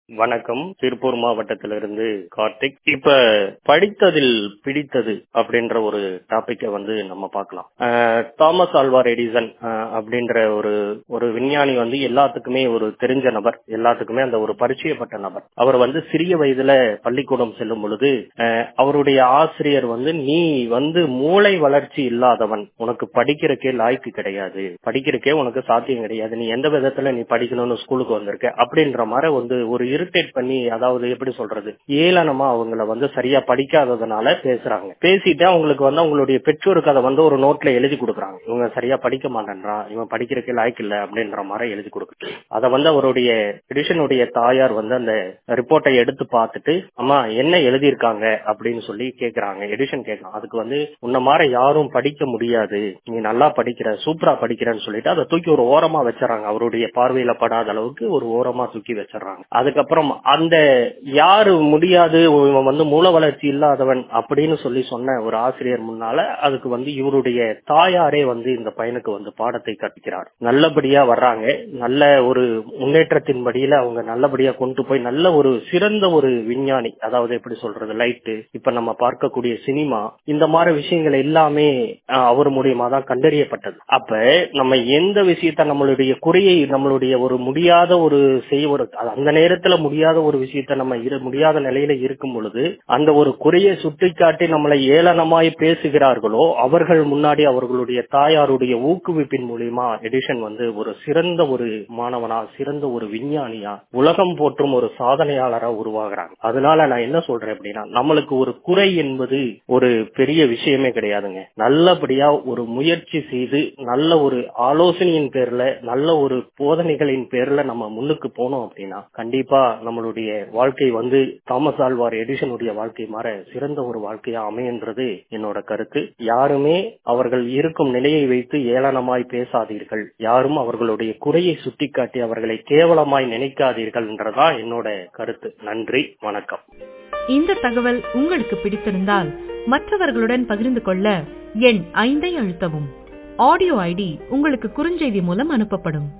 வணக்கம் திருப்பூர் மாவட்டத்திலிருந்து கார்த்திக் இப்ப படித்ததில் பிடித்தது அப்படின்ற ஒரு டாபிக்க வந்து நம்ம பார்க்கலாம் அஹ், தாமஸ் ஆல்வார் எடிசன் அஹ், அப்படின்ற ஒரு ஒரு விஞ்ஞானி வந்து எல்லாத்துக்குமே ஒரு தெரிஞ்ச நபர் எல்லாத்துக்குமே அந்த ஒரு பரிச்சயப்பட்ட நபர் அவர் வந்து சிறிய வயதுல பள்ளிக்கூடம் செல்லும் பொழுது அஹ், அவருடைய ஆசிரியர் வந்து நீ வந்து மூளை வளர்ச்சி இல்லாதவன் உனக்கு படிக்கிறக்கே லாய்க்கு கிடையாது படிக்கிறக்கே உனக்கு சாத்தியம் கிடையாது நீ எந்த விதத்துல நீ படிக்கணும்னு ஸ்கூலுக்கு வந்திருக்க அப்படின்ற மாதிரி வந்து ஒரு இரிட்டேட் பண்ணி அதாவது எப்படி சொல்றது ஏளனமா அவங்கள வந்து சரியா படிக்காததுனால பேசுறாங்க பேசிட்டு அவங்களுக்கு வந்து அவங்களுடைய பெற்றோருக்கு அதை வந்து ஒரு நோட்ல எழுதி கொடுக்குறாங்க இவங்க சரியா படிக்க மாட்டேன்றான் இவன் படிக்கிறதுக்கு லாய்க்கு இல்ல அப்படின்ற மாதிரி எழுதி கொடுக்குறாங்க அதை வந்து அவருடைய எடிஷனுடைய தாயார் வந்து அந்த ரிப்போர்ட்டை எடுத்து பார்த்துட்டு அம்மா என்ன எழுதியிருக்காங்க அப்படின்னு சொல்லி கேக்குறாங்க எடிஷன் கேட்கலாம் அதுக்கு வந்து உன்ன மாதிரி யாரும் படிக்க முடியாது நீ நல்லா படிக்கிற சூப்பரா படிக்கிறன்னு சொல்லிட்டு அதை தூக்கி ஒரு ஓரமா வச்சிடறாங்க அவருடைய பார்வையில படாத அளவுக்கு ஒரு ஓரமா தூக்கி வச்சிடறாங்க அதுக்கப்புறம் அந்த யாரு முடியாது இவன் வந்து மூல வளர்ச்சி இல்லாதவன் அப்படின்னு சொல்லி சொன்ன ஒரு ஆசிரியர் முன்னால அதுக்கு வந்து இவருடைய தாயாரே வந்து இந்த பையனுக்கு வந்து பாடத்தை கற்பிக்கிறார் நல்லபடியா வர்றாங்க நல்ல ஒரு முன்னேற்றத்தின் படியில அவங்க நல்லபடியா கொண்டு போய் நல்ல ஒரு சிறந்த ஒரு விஞ்ஞானி அதாவது எப்படி சொல்றது லைட்டு இப்ப நம்ம பார்க்கக்கூடிய சினிமா இந்த மாதிரி விஷயங்கள் எல்லாமே அஹ், அவர் மூலியமா தான் கண்டறியப்பட்டது அப்ப நம்ம எந்த விஷயத்த நம்மளுடைய குறையை நம்மளுடைய ஒரு முடியாத ஒரு செய்ய ஒரு அது அந்த நேரத்துல முடியாத ஒரு விஷயத்த நம்ம இரு- முடியாத நிலையில இருக்கும் பொழுது அந்த ஒரு குறையை சுட்டிக்காட்டி நம்மளை ஏளனமாய் பேசுகிறார்களோ அவர்கள் முன்னாடி அவர்களுடைய தாயாருடைய ஊக்குவிப்பின் மூலியமா எடிஷன் வந்து ஒரு சிறந்த ஒரு மாணவனா சிறந்த ஒரு விஞ்ஞானியா உலகம் போற்றும் ஒரு சாதனையாளரா உருவாகுறாங்க அதனால நான் என்ன சொல்றேன் அப்படின்னா நம்மளுக்கு ஒரு குறை என்பது ஒரு பெரிய விஷயமே கிடையாதுங்க நல்லபடியா ஒரு முயற்சி செய்து நல்ல ஒரு ஆலோசனையின் பேர்ல நல்ல ஒரு போதனைகளின் பேர்ல நம்ம முன்னுக்கு போனோம் அப்படின்னா கண்டிப்பா நம்மளுடைய வாழ்க்கை வந்து தாமஸ் ஆல்வார் எடிஷனுடைய வாழ்க்கை மாற சிறந்த ஒரு வாழ்க்கையா அமையன்றது என்னோட கருத்து யாருமே அவர்கள் இருக்கும் நிலையை வைத்து ஏளனமாய் பேசாதீர்கள் யாரும் அவர்களுடைய குறையை சுட்டிக்காட்டி அவர்களை கேவலமாய் நினைக்காதீர்கள் என்றதான் என்னோட கருத்து நன்றி வணக்கம் இந்த தகவல் உங்களுக்கு பிடித்திருந்தால் மற்றவர்களுடன் பகிர்ந்து கொள்ள எண் ஐந்தை அழுத்தவும் ஆடியோ ஐடி உங்களுக்கு குறுஞ்செய்தி மூலம் அனுப்பப்படும்